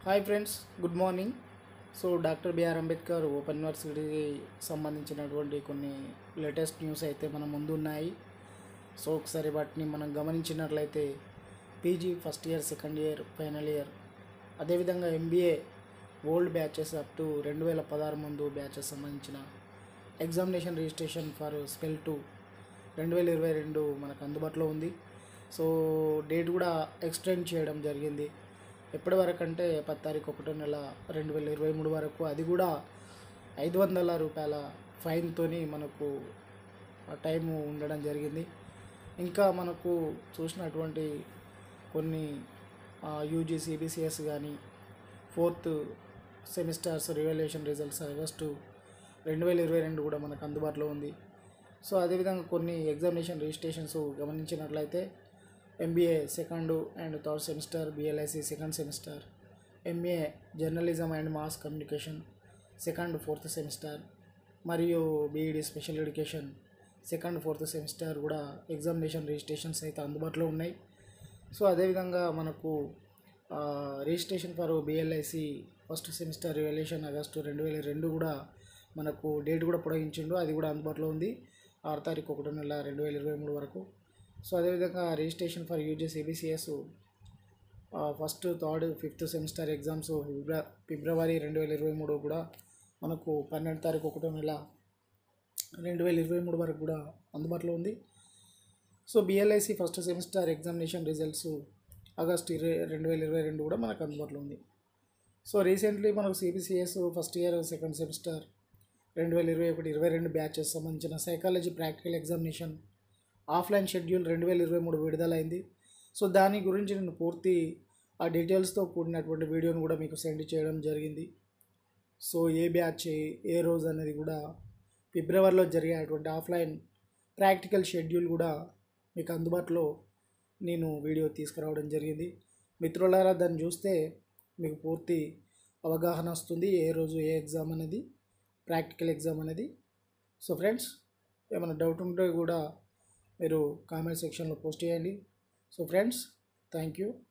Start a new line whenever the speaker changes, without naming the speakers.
hi friends good morning so doctor B R Ambedkar open యూనివర్సిటీకి సంబంధించినటువంటి కొన్ని లేటెస్ట్ న్యూస్ అయితే మన ముందు ఉన్నాయి సో ఒకసారి వాటిని మనం గమనించినట్లయితే PG first year second year final year అదేవిధంగా MBA old batches up to రెండు వేల పదహారు ముందు బ్యాచెస్ సంబంధించిన examination registration for spell to రెండు వేల ఇరవై రెండు మనకు అందుబాటులో ఉంది సో డేట్ కూడా ఎక్స్టెండ్ చేయడం జరిగింది ఎప్పటి వరకు అంటే పది తారీఖు ఒకటో నెల రెండు వేల ఇరవై మూడు వరకు అది కూడా ఐదు వందల రూపాయల ఫైన్తోని మనకు ఆ టైము ఉండడం జరిగింది ఇంకా మనకు చూసినటువంటి కొన్ని యూజీ సిబిసిఎస్ కానీ fourth semesters revaluation results August రెండు వేల ఇరవై రెండు కూడా మనకు అందుబాటులో ఉంది సో అదేవిధంగా కొన్ని ఎగ్జామినేషన్ రిజిస్ట్రేషన్స్ గమనించినట్లయితే MBA second and third semester BLIC second semester MA journalism and mass communication second fourth semester మరియు B Ed special education second fourth semester కూడా ఎగ్జామినేషన్ రిజిస్ట్రేషన్స్ అయితే అందుబాటులో ఉన్నాయి సో అదేవిధంగా మనకు ఆ, registration for BLIC first semester revaluation August రెండు వేల రెండు కూడా మనకు డేట్ కూడా పొడిగించిండు అది కూడా అందుబాటులో ఉంది ఆరు తారీఖు ఒకటో నెల రెండు వేల ఇరవై మూడు వరకు సో అదేవిధంగా registration for UG CBCS first third fifth semester exams ఫిబ్ర ఫిబ్రవరి రెండు వేల ఇరవై మూడు కూడా మనకు పన్నెండు తారీఖు ఒకటో నెల రెండు వేల ఇరవై మూడు వరకు కూడా అందుబాటులో ఉంది so BLIC first semester examination results August ఇరవై రెండు వేల ఇరవై రెండు కూడా మనకు అందుబాటులో ఉంది సో రీసెంట్లీ మనకు CBCS first year second semester రెండు వేల ఇరవై ఒకటి ఇరవై రెండు బ్యాచెస్ సంబంధించిన psychology practical examination offline schedule రెండు వేల ఇరవై మూడు విడుదలైంది సో దాని గురించి నేను పూర్తి ఆ డీటెయిల్స్తో కూడినటువంటి వీడియోని కూడా మీకు సెండ్ చేయడం జరిగింది సో ఏ బ్యాచ్ ఏ- ఏ రోజు అనేది కూడా ఫిబ్రవరిలో జరిగేటువంటి ఆఫ్లైన్ ప్రాక్టికల్ షెడ్యూల్ కూడా మీకు అందుబాటులో నేను వీడియో తీసుకురావడం జరిగింది మిత్రులారా దాన్ని చూస్తే మీకు పూర్తి అవగాహన వస్తుంది ఏ రోజు ఏ ఎగ్జామ్ అనేది ప్రాక్టికల్ ఎగ్జామ్ అనేది సో ఫ్రెండ్స్ ఏమైనా డౌట్ ఉంటే కూడా మీరు కామెంట్ సెక్షన్లో పోస్ట్ చేయండి సో ఫ్రెండ్స్ థ్యాంక్ యూ